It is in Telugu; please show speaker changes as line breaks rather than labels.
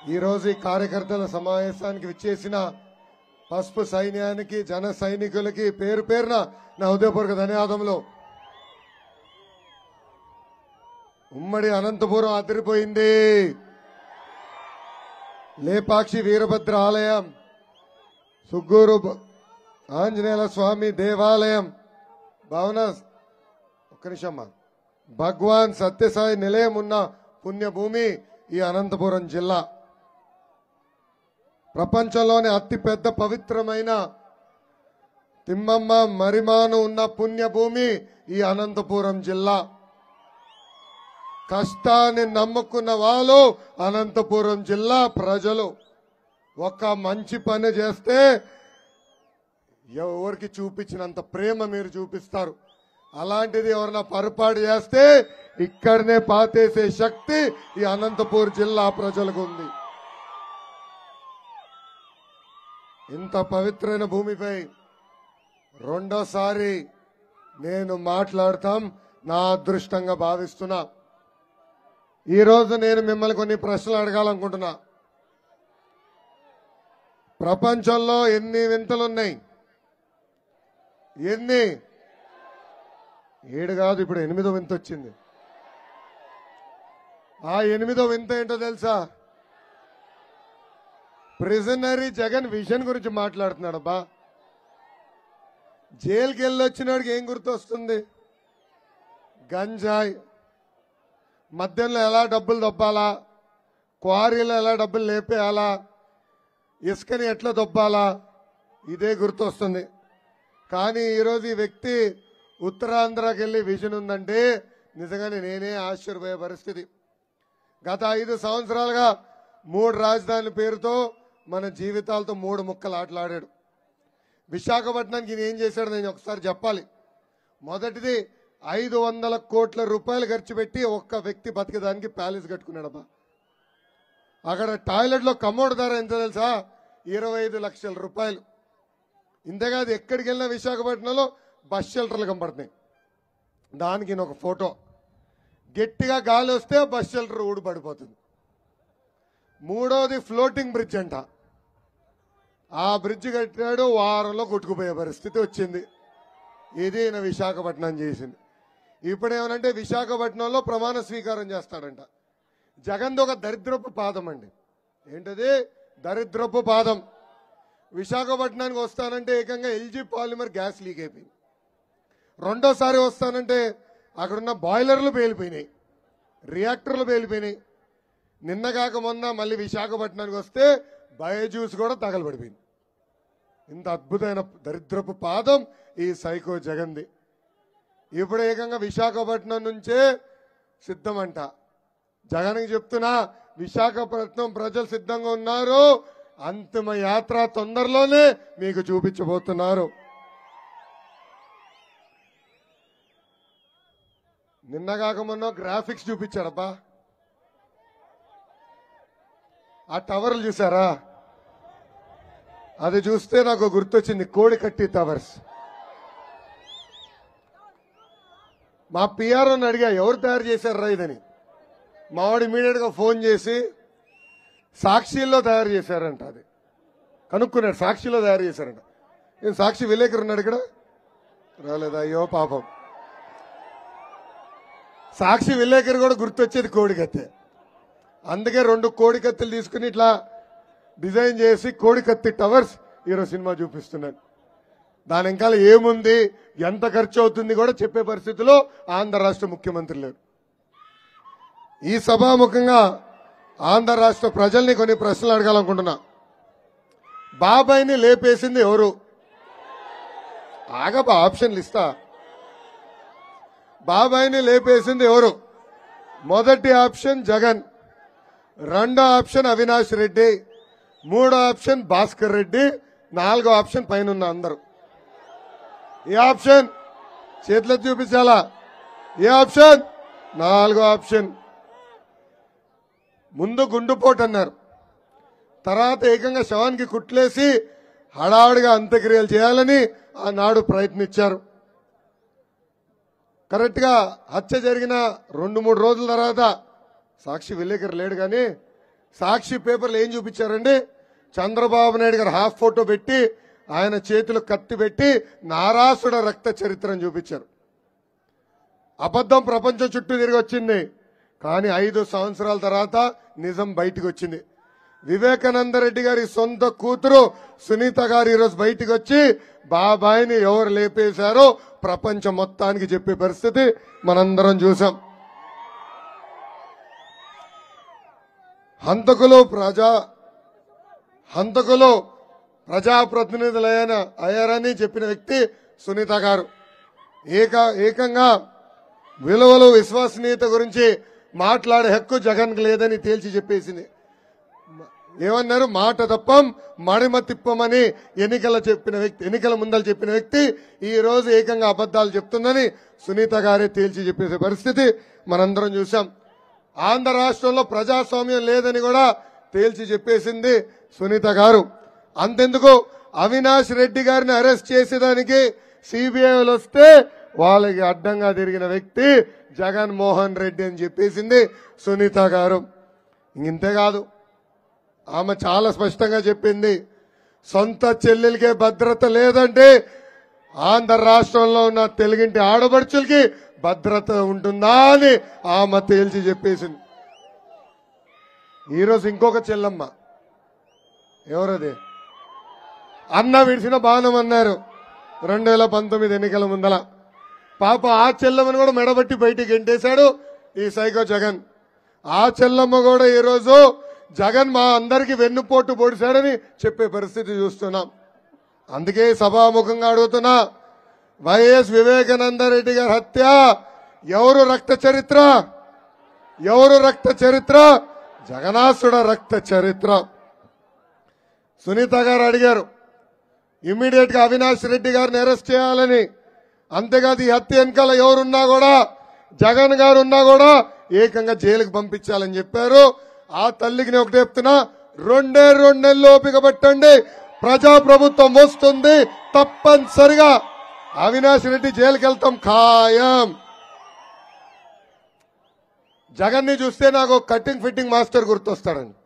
ఈరోజు ఈ కార్యకర్తల సమావేశానికి విచ్చేసిన పసుపు సైన్యానికి జన సైనికులకి పేరు పేరున నా హృదయపూర్వక ధన్యవాదములు ఉమ్మడి అనంతపురం అదిరిపోయింది లేపాక్షి వీరభద్ర ఆలయం సుగ్గూరు బ- ఆంజనేయుల స్వామి దేవాలయం భవన ఒక్క నిమిషమ్మా భగవాన్ సత్యసాయి నిలయం ఉన్న పుణ్యభూమి ఈ అనంతపురం జిల్లా ప్రపంచంలోనే అతిపెద్ద పవిత్రమైన తిమ్మమ్మ మరిమాను ఉన్న పుణ్యభూమి ఈ అనంతపురం జిల్లా కష్టాన్ని నమ్ముకున్న వాళ్ళు అనంతపురం జిల్లా ప్రజలు ఒక మంచి పని చేస్తే ఎవరికి చూపించినంత ప్రేమ మీరు చూపిస్తారు అలాంటిది ఎవరన్నా పొరపాటు చేస్తే ఇక్కడనే పాతేసే శక్తి ఈ అనంతపూర్ జిల్లా ప్రజలకు ఉంది ఇంత పవిత్రమైన భూమిపై రెండోసారి నేను మాట్లాడతాం నా అదృష్టంగా భావిస్తున్నా ఈరోజు నేను మిమ్మల్ని కొన్ని ప్రశ్నలు అడగాలనుకుంటున్నా ప్రపంచంలో ఎన్ని వింతలు ఉన్నాయి ఎన్ని ఏడు కాదు ఇప్పుడు ఎనిమిదో వింత వచ్చింది ఆ ఎనిమిదో వింత ఏంటో తెలుసా ప్రిజనరీ జగన్ విజన్ గురించి మాట్లాడుతున్నాడు అబ్బా జైలుకి వెళ్ళి వచ్చినోడికి ఏం గుర్తొస్తుంది గంజాయి మద్యంలో ఎలా డబ్బులు దొబ్బాలా క్వారీలో ఎలా డబ్బులు లేపేయాలా ఇసుకని ఎట్లా దొబ్బాలా ఇదే గుర్తొస్తుంది కానీ ఈరోజు ఈ వ్యక్తి ఉత్తరాంధ్రకి వెళ్ళి విజన్ ఉందంటే నిజంగానే నేనే ఆశ్చర్యపోయే పరిస్థితి గత ఐదు సంవత్సరాలుగా మూడు రాజధానుల పేరుతో మన జీవితాలతో మూడు ముక్కలు ఆటలాడాడు విశాఖపట్నానికి ఈయన ఏం చేశాడు నేను ఒకసారి చెప్పాలి మొదటిది ఐదు వందల కోట్ల రూపాయలు ఖర్చు పెట్టి ఒక్క వ్యక్తి బతికేదానికి ప్యాలెస్ కట్టుకున్నాడబ్బా అక్కడ టాయిలెట్లో కమోడ్ ధర ఎంత తెలుసా ఇరవై ఐదు లక్షల రూపాయలు ఇంతేకాదు ఎక్కడికి వెళ్ళినా విశాఖపట్నంలో బస్ షెల్టర్లు కనపడుతున్నాయి దానికి ఈయన ఒక ఫోటో గట్టిగా గాలి వస్తే బస్ షెల్టర్ ఊడిపడిపోతుంది మూడోది ఫ్లోటింగ్ బ్రిడ్జ్ అంట ఆ బ్రిడ్జ్ కట్టాడు వారంలో కొట్టుకుపోయే పరిస్థితి వచ్చింది ఇది ఈయన విశాఖపట్నం చేసింది ఇప్పుడు ఏమనంటే విశాఖపట్నంలో ప్రమాణ స్వీకారం చేస్తాడంట జగన్ది ఒక దరిద్రపు పాదం అండి ఏంటది దరిద్రపు పాదం విశాఖపట్నానికి వస్తానంటే ఏకంగా ఎల్జీ పాలిమర్ గ్యాస్ లీక్ అయిపోయింది రెండోసారి వస్తానంటే అక్కడున్న బాయిలర్లు పేలిపోయినాయి రియాక్టర్లు పేలిపోయినాయి నిన్న కాక మొన్న మళ్ళీ విశాఖపట్నానికి వస్తే బయోజ్యూస్ కూడా తగలబడిపోయింది ఇంత అద్భుతమైన దరిద్రపు పాదం ఈ సైకో జగన్ది ఇప్పుడు ఏకంగా విశాఖపట్నం నుంచే సిద్ధమంట జగన్కి చెప్తున్నా విశాఖపట్నం ప్రజలు సిద్ధంగా ఉన్నారు అంతిమ యాత్ర తొందరలోనే మీకు చూపించబోతున్నారు నిన్న కాక మొన్న గ్రాఫిక్స్ చూపించాడబ్బా ఆ టవర్లు చూసారా అది చూస్తే నాకు గుర్తొచ్చింది కోడికట్టి టవర్స్ మా పిఆర్ఓని అడిగా ఎవరు తయారు చేశారా ఇదని మావాడు ఇమీడియట్ గా ఫోన్ చేసి సాక్షిలో తయారు చేశారంట అది కనుక్కున్నాడు సాక్షిలో తయారు చేశారంట ఏం సాక్షి విలేకరు ఉన్నాడు ఇక్కడ రాలేదా అయ్యో పాపం సాక్షి విలేకరు కూడా గుర్తొచ్చేది కోడికత్తే అందుకే రెండు కోడికత్తులు తీసుకుని ఇట్లా డిజైన్ చేసి కోడికత్తి టవర్స్ ఈరోజు సినిమా చూపిస్తున్నాడు దాని వెనకాల ఏముంది ఎంత ఖర్చు అవుతుంది కూడా చెప్పే పరిస్థితిలో ఆంధ్ర రాష్ట్ర ముఖ్యమంత్రి లేరు ఈ సభాముఖంగా ఆంధ్ర రాష్ట్ర ప్రజల్ని కొన్ని ప్రశ్నలు అడగాలనుకుంటున్నా బాబాయిని లేపేసింది ఎవరు ఆగబా ఆప్షన్లు ఇస్తా బాబాయిని లేపేసింది ఎవరు మొదటి ఆప్షన్ జగన్ రెండో ఆప్షన్ అవినాష్ రెడ్డి మూడో ఆప్షన్ భాస్కర్ రెడ్డి నాలుగో ఆప్షన్ పైన ఉన్న అందరూ ఏ ఆప్షన్ చేతిలో చూపించాలా ఏ ఆప్షన్ నాలుగో ఆప్షన్ ముందు గుండుపోటు అన్నారు తర్వాత ఏకంగా శవానికి కుట్లేసి హడావుడిగా అంత్యక్రియలు చేయాలని ఆనాడు ప్రయత్నించారు కరెక్ట్ గా హత్య జరిగిన రెండు మూడు రోజుల తర్వాత సాక్షి విలేకరు లేడు కానీ సాక్షి పేపర్లు ఏం చూపించారండి చంద్రబాబు నాయుడు గారు హాఫ్ ఫోటో పెట్టి ఆయన చేతులు కత్తి పెట్టి నారాసుడ రక్త చరిత్రను చూపించారు అబద్ధం ప్రపంచం చుట్టూ తిరిగి వచ్చింది కానీ ఐదు సంవత్సరాల తర్వాత నిజం బయటికి వచ్చింది వివేకానంద రెడ్డి గారి సొంత కూతురు సునీత గారు ఈరోజు బయటికి వచ్చి బాబాయిని ఎవరు లేపేశారో ప్రపంచం మొత్తానికి చెప్పే పరిస్థితి మనందరం చూసాం హంతకులు ప్రజా హంతకులు ప్రజాప్రతినిధులైన అయ్యారని చెప్పిన వ్యక్తి సునీత గారు ఏక ఏకంగా విలువలు విశ్వసనీయత గురించి మాట్లాడే హక్కు జగన్కి లేదని తేల్చి చెప్పేసింది ఏమన్నారు మాట తప్పం మడిమ తిప్పమని ఎన్నికల చెప్పిన వ్యక్తి ఎన్నికల ముందలు చెప్పిన వ్యక్తి ఈ రోజు ఏకంగా అబద్ధాలు చెప్తుందని సునీత గారే తేల్చి చెప్పేసే పరిస్థితి మనందరం చూసాం ఆంధ్ర రాష్ట్రంలో ప్రజాస్వామ్యం లేదని కూడా తేల్చి చెప్పేసింది సునీత గారు అంతెందుకు అవినాష్ రెడ్డి గారిని అరెస్ట్ చేసేదానికి సిబిఐలు వస్తే వాళ్ళకి అడ్డంగా తిరిగిన వ్యక్తి జగన్మోహన్ రెడ్డి అని చెప్పేసింది సునీత గారు ఇంతేకాదు ఆమె చాలా స్పష్టంగా చెప్పింది సొంత చెల్లెలకే భద్రత లేదంటే ఆంధ్ర రాష్ట్రంలో ఉన్న తెలుగింటి ఆడపడుచులకి భద్రత ఉంటుందా అని ఆమె తేల్చి చెప్పేసింది ఈరోజు ఇంకొక చెల్లమ్మ ఎవరది అన్న విడిచిన బాణం అన్నారు రెండు వేల పంతొమ్మిది ఎన్నికల ముందల పాప ఆ చెల్లమ్మని కూడా మెడబట్టి బయటికి గెంటేశాడు ఈ సైకో జగన్ ఆ చెల్లమ్మ కూడా ఈరోజు జగన్ మా అందరికి వెన్నుపోటు పొడిశాడని చెప్పే పరిస్థితి చూస్తున్నాం అందుకే సభాముఖంగా అడుగుతున్నా వైఎస్ వివేకానంద రెడ్డి గారి హత్య ఎవరు రక్త చరిత్ర ఎవరు రక్త చరిత్ర జగనాసుడ రక్త చరిత్ర సునీత గారు అడిగారు ఇమ్మీడియట్ గా అవినాష్ రెడ్డి గారిని అరెస్ట్ చేయాలని అంతేకాదు ఈ హత్య వెనకాల ఎవరున్నా కూడా జగన్ గారు ఉన్నా కూడా ఏకంగా జైలుకు పంపించాలని చెప్పారు ఆ తల్లికి నేను ఒకటి చెప్తున్నా రెండే రెండు నెలలు ఓపిక పట్టండి ప్రజా ప్రభుత్వం వస్తుంది తప్పనిసరిగా అవినాష్ రెడ్డి జైలుకి వెళ్తాం ఖాయం జగన్ ని చూస్తే నాకు కటింగ్ ఫిట్టింగ్ మాస్టర్ గుర్తొస్తాడండి